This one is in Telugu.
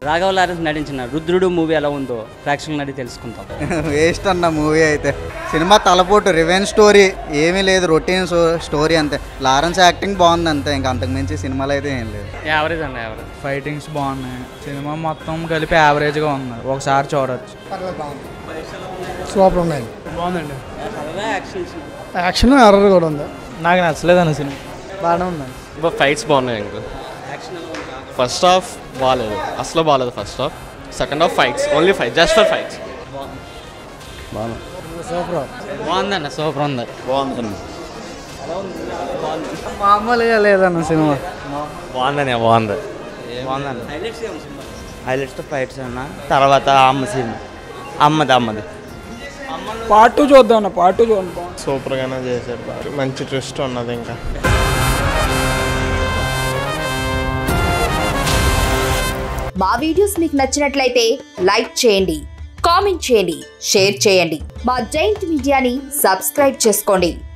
రాఘవ లారెన్స్ నటించిన రుద్రుడు మూవీ ఎలా ఉందో ప్రేక్షకులను అడిగి తెలుసుకుంటాం వేస్ట్ అన్న మూవీ అయితే సినిమా తలపోటు రివెన్ స్టోరీ ఏమీ లేదు రొటీన్ స్టోరీ అంతే లారెన్స్ యాక్టింగ్ బాగుంది అంతే ఇంకా అంతకు మించి సినిమాలో అయితే ఏం లేదు యావరేజ్ అన్న యావరేజ్ ఫైటింగ్స్ బాగున్నాయి సినిమా మొత్తం కలిపి యావరేజ్గా ఉంది ఒకసారి చూడొచ్చు సూపర్ ఉన్నాయి బాగుందండి యాక్షన్ ఎర్రర్ కూడా ఉంది నాకు నచ్చలేదన్న సినిమా బాగానే ఉందండి ఫైట్స్ బాగున్నాయి ఇంకా ఫస్ట్ హాఫ్ బాగాలేదు అసలు బాగాలేదు first half second half fights only fight just for fights బాగుందన్న సూపర్ ఉంది మామూలుగా లేదన్న సినిమా బాగుందని బాగుంది బాగుందండి హైలైట్స్ ఫైట్స్ అన్న తర్వాత అమ్మ సినిమా అమ్మది అమ్మది పార్ట్ టూ చూద్దాం అన్న పార్ట్ టూ చూడండి బాగుంది సూపర్గానే చేశారు మంచి ట్విస్ట్ ఉన్నది ఇంకా మా వీడియోస్ మీకు నచ్చినట్లయితే లైక్ చేయండి కామెంట్ చేయండి షేర్ చేయండి మా జైంట్ మీడియాని సబ్స్క్రైబ్ చేసుకోండి